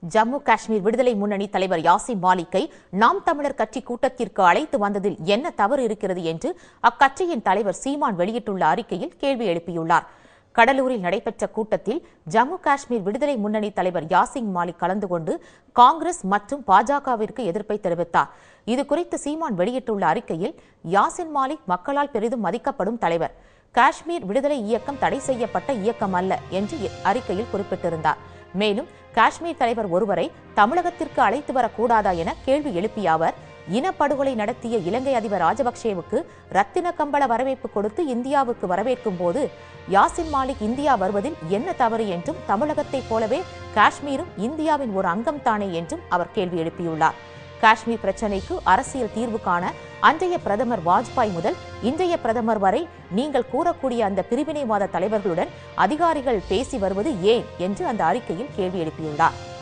ஜம்மு காஷ்மீர் விடுதலை முன்னணி தலைவர் யாசின் மாலிக்கை நாம் தமிழர் கட்சி கூட்டத்திற்கு அழைத்து வந்ததில் என்ன தவறு இருக்கிறது என்று அக்கட்சியின் தலைவர் சீமான் வெளியிட்டுள்ள அறிக்கையில் கேள்வி எழுப்பியுள்ளார் கடலூரில் நடைபெற்ற கூட்டத்தில் ஜம்மு காஷ்மீர் விடுதலை முன்னணி தலைவர் யாசின் மாலிக் கலந்து கொண்டு காங்கிரஸ் மற்றும் பாஜகவிற்கு எதிர்ப்பை தெரிவித்தார் இதுகுறித்து சீமான் வெளியிட்டுள்ள அறிக்கையில் யாசின் மாலிக் மக்களால் பெரிதும் மதிக்கப்படும் தலைவர் காஷ்மீர் விடுதலை இயக்கம் தடை செய்யப்பட்ட இயக்கம் அல்ல என்று அறிக்கையில் குறிப்பிட்டிருந்தார் மேலும் காஷ்மீர் தலைவர் ஒருவரை தமிழகத்திற்கு அழைத்து வரக்கூடாதா என கேள்வி எழுப்பிய அவர் இனப்படுகொலை நடத்திய இலங்கை அதிபர் ராஜபக்சேவுக்கு ரத்தின கம்பள வரவேற்பு கொடுத்து இந்தியாவுக்கு வரவேற்கும் போது யாசின் மாலிக் இந்தியா வருவதில் என்ன தவறு என்றும் தமிழகத்தைப் போலவே காஷ்மீரும் இந்தியாவின் ஒரு அங்கம் தானே என்றும் அவர் கேள்வி எழுப்பியுள்ளார் காஷ்மீர் பிரச்சினைக்கு அரசியல் தீர்வு காண அன்றைய பிரதமர் வாஜ்பாய் முதல் இன்றைய பிரதமர் வரை நீங்கள் கூறக்கூடிய அந்த பிரிவினைவாத தலைவர்களுடன் அதிகாரிகள் பேசி வருவது ஏன் என்று அந்த அறிக்கையில் கேள்வி எழுப்பியுள்ளார்